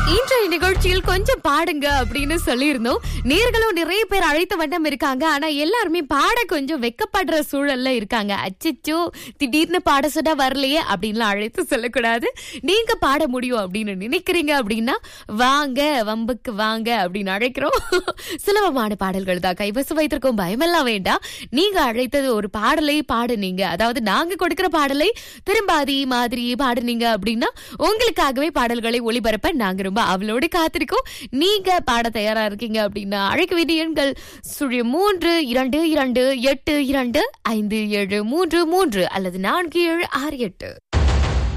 இன்றைய நிகழ்ச்சியில் கொஞ்சம் பாடுங்க அப்படின்னு சொல்லியிருந்தோம் நேர்களும் நிறைய பேர் அழைத்த வண்ணம் இருக்காங்க ஆனா எல்லாருமே பாட கொஞ்சம் வெக்கப்படுற சூழல்ல இருக்காங்க அச்சச்சோ திடீர்னு பாட சொன்னா வரலையே அப்படின்லாம் அழைத்து சொல்லக்கூடாது நீங்க பாட முடியும் அப்படின்னு நினைக்கிறீங்க அப்படின்னா வாங்க வம்புக்கு வாங்க அப்படின்னு அழைக்கிறோம் சுலபமான பாடல்கள் தான் கைவசம் வைத்திருக்கோம் பயமெல்லாம் வேண்டாம் நீங்க அழைத்தது ஒரு பாடலை பாடுனீங்க அதாவது நாங்க கொடுக்கிற பாடலை திரும்பாதி மாதிரி பாடுனீங்க அப்படின்னா உங்களுக்காகவே பாடல்களை ஒளிபரப்ப நாங்க ரொம்ப அவளோடு காத்திருக்கோம் நீங்க பாட தயாரா இருக்கீங்க அப்படின்னா அழைக்க வேண்டிய எண்கள் சுழி மூன்று இரண்டு இரண்டு எட்டு இரண்டு ஐந்து ஏழு மூன்று மூன்று அல்லது நான்கு ஏழு ஆறு எட்டு